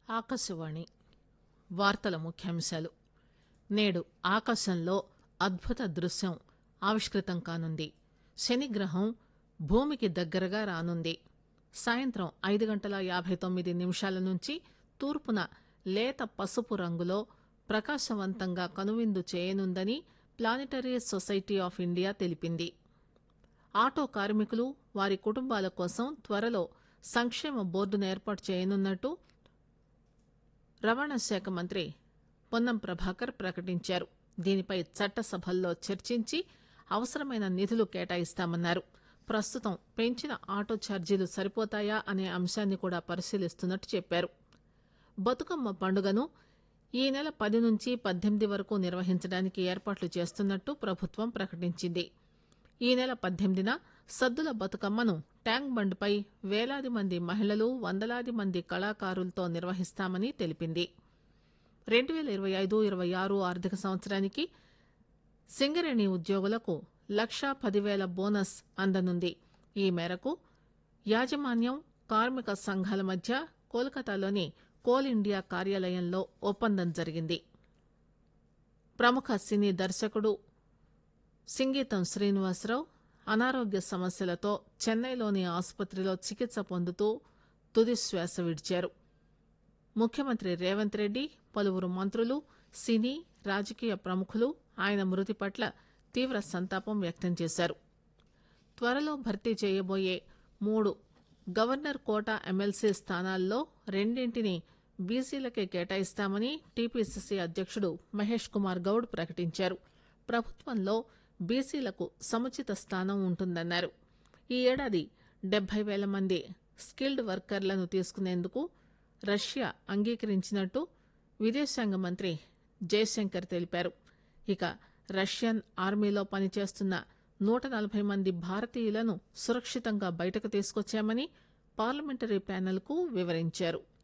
ఆకాశవాణి వార్తల ముఖ్యాంశాలు నేడు ఆకాశంలో అద్భుత దృశ్యం ఆవిష్కృతం కానుంది శనిగ్రహం భూమికి దగ్గరగా రానుంది సాయంత్రం ఐదు గంటల యాబై తొమ్మిది నిమిషాల నుంచి తూర్పున లేత పసుపు రంగులో ప్రకాశవంతంగా కనువిందు చేయనుందని ప్లానిటరీ సొసైటీ ఆఫ్ ఇండియా తెలిపింది ఆటో కార్మికులు వారి కుటుంబాల కోసం త్వరలో సంక్షేమ బోర్డును ఏర్పాటు చేయనున్నట్టు రవాణా శాఖ మంత్రి పొన్నం ప్రభాకర్ ప్రకటించారు దీనిపై చట్టసభల్లో చర్చించి అవసరమైన నిధులు కేటాయిస్తామన్నారు ప్రస్తుతం పెంచిన ఆటో ఛార్జీలు సరిపోతాయా అనే అంశాన్ని కూడా పరిశీలిస్తున్నట్టు చెప్పారు బతుకమ్మ పండుగను ఈ నెల పది నుంచి పద్దెనిమిది వరకు నిర్వహించడానికి ఏర్పాట్లు చేస్తున్నట్టు ప్రభుత్వం ప్రకటించింది ఈ నెల పద్దెనిమిదిన సద్దుల బతుకమ్మను ట్యాంక్ బండ్పై వేలాది మంది మహిళలు వందలాది మంది కళాకారులతో నిర్వహిస్తామని తెలిపింది రెండు పేల ఇరవై ఐదు ఇరవై ఆరు ఆర్థిక సంవత్సరానికి సింగరేణి ఉద్యోగులకు లక్షా పదివేల బోనస్ అందనుంది ఈ మేరకు యాజమాన్యం కార్మిక సంఘాల మధ్య కోల్కతాలోని కోల్ ఇండియా కార్యాలయంలో ఒప్పందం జరిగింది ప్రముఖ సినీ దర్శకుడు సింగీతం శ్రీనివాసరావు అనారోగ్య సమస్యలతో చెన్నైలోని ఆసుపత్రిలో చికిత్స పొందుతూ తుది శ్వాస విడిచారు ముఖ్యమంత్రి రేవంత్ రెడ్డి పలువురు మంత్రులు సినీ రాజకీయ ప్రముఖులు ఆయన మృతి పట్ల తీవ్ర సంతాపం వ్యక్తం చేశారు త్వరలో భర్తీ చేయబోయే మూడు గవర్నర్ కోటా ఎమ్మెల్సీ స్థానాల్లో రెండింటిని బీసీలకే కేటాయిస్తామని టీపీసీసీ అధ్యక్షుడు మహేష్ కుమార్ గౌడ్ ప్రకటించారు ప్రభుత్వంలో బీసీలకు సముచిత స్థానం ఉంటుందన్నారు ఈ ఏడాది డెబ్బై వేల మంది స్కిల్డ్ వర్కర్లను తీసుకునేందుకు రష్యా అంగీకరించినట్టు విదేశాంగ మంత్రి జయశంకర్ తెలిపారు ఇక రష్యన్ ఆర్మీలో పనిచేస్తున్న నూట నలభై మంది భారతీయులను సురక్షితంగా బయటకు తీసుకొచ్చామని పార్లమెంటరీ ప్యానెల్కు వివరించారు